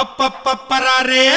పప్పప్పరారే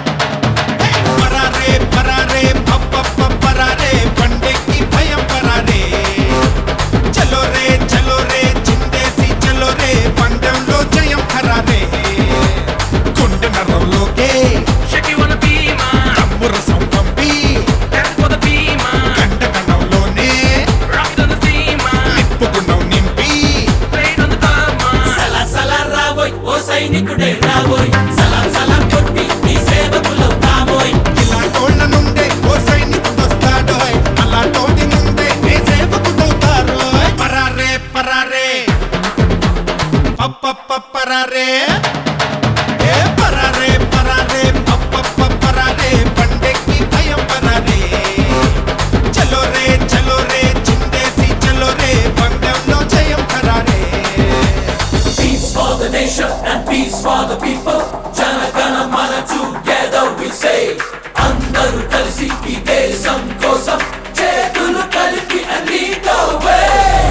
పరారే పరారే పప్పప్ప పరారే పండెక్కి భయం పరారే చలో రే చలో రే చిందేసి చలో రే పందెంలో జయం ఖరారే గుండె నరంలోకే Shake you wanna be mine, తమ్ము రసం పంపి dance for the be mine, కండ కణంలోనే rock it on the steam mine, నిప్పుకున్నావు నింపి play it on the thumb mine. సలా సలా రాబోయ్ ఓ సైనికుడే రాబోయ్ సలాం సలాం కొట్టి నీ సేవకులం కాబోయ్ ఇలా తోళ్ళ నుండే ఓ సైనికుడు వస్తాడోయ్ అలా తోటి నుండే ఏ సేవకుడవుతారోయ్ పరారే పరారే పప్పప్ప పరారే ఏ పరారే పరారే పప్పప్ప పరారే పండెక్కి భయం పరారే చలో రే చలో రే చిందేసి చలో రే పందెంలో జయం ఖరారే Peace for the nation and peace for the people జనగణ మన together we say అందరూ కలిసి ఈ దేశం కోసం చేతులు కలిపి and lead the way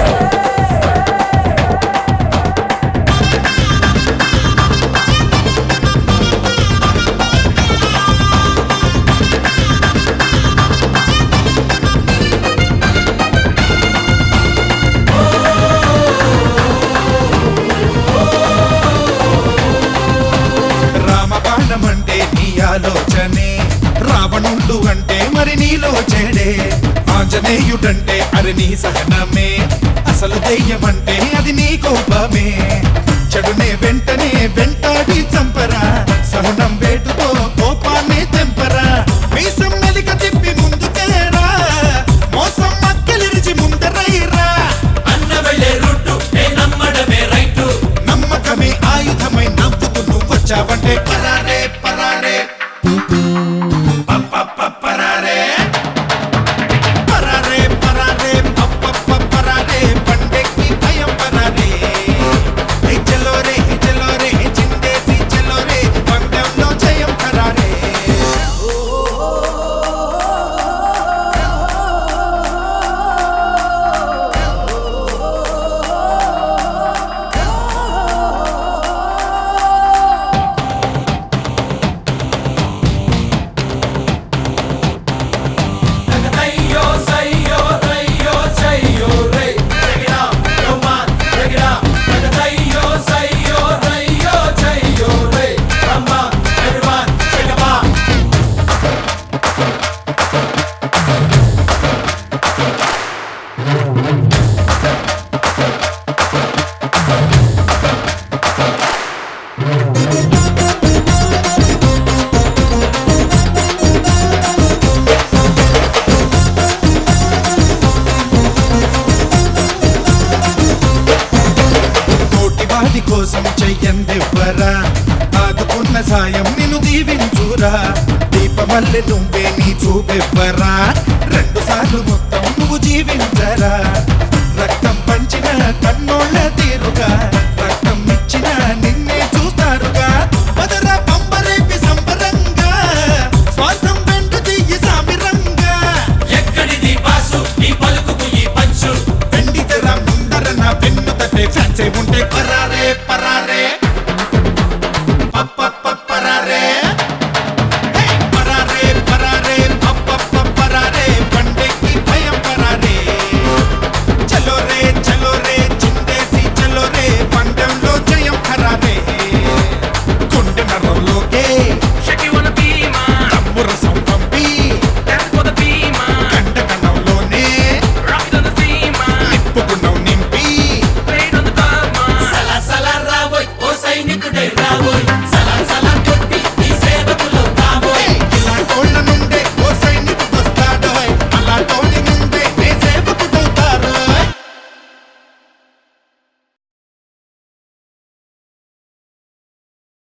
రామబాణం అంటే నీ ఆలోచనే రావణుడు అంటే మరి నీలో చెడే ఆంజనేయుడంటే అది నీ సహనమే అసలు దెయ్యమంటే అది నీ కోపమే చెడునే వెంటనే వెంటాడి చంపరా సహనం వేటుతో కోపాన్ని తెంపరా మీసం మెలిక తిప్పి ముందుకేరా మోసం మక్కలిరిచి ముందరైరా అన్న వెళ్ళే రూటు ఏ నమ్మడమే రైటు నమ్మకమే ఆయుధమై నవ్వుతూ నువ్వు వచ్చావంటే పరారే పరారే పప్పప్ప పరారే పరారే పరారే పప్పప్ప పరారే పండెక్కి భయం పరారే హే చలో రే హే చలో రే హే చిందేసి చలో రే పందెంలో జయం ఖరారే Ayo, sayo, rayo, chayo, ray. Break it up, come on, break it up. Ayo, sayo, rayo, chayo, ray. Come on, everyone, shake it up. కోటి వాడి కోసం చెయ్యందివ్వరా ఆదుకున్న సాయం నిన్ను దీవించురా దీపమల్లె నువ్వే నీ చూపెవ్వరా రెండు సార్లు మొత్తం నువ్వు జీవించరా రక్తం పంచిన కన్నోళ్ళ తీరుగా రక్తం ఇచ్చిన నిన్నే చూస్తారుగా మదర పంబరేపి సంబరంగా స్వార్థం వెంట తీయి సామిరంగా ఎక్కడిది బాసు నీ పలుకుకు ఈ పంచు వెండి తెర ముందర నా వెన్ను తట్టే ఫ్యాన్సే ఉంటే పరారే పరారే పప్పప్ప పరారే హే! పరారే పరారే పప్పప్ప పరారే పండెక్కి భయం పరారే చలో రే చలో రే చిందేసి చలో రే పందెంలో జయం ఖరారే గుండె నరంలోకే Shake you wanna be mine, తమ్ము రసం పంపి dance for the be mine, కండ కణంలోనే rock it on the steam mine, నిప్పుకున్నావు నింపి play it on the thumb mine. సలా సలా రాబోయ్ oh సైనికుడే రాబోయ్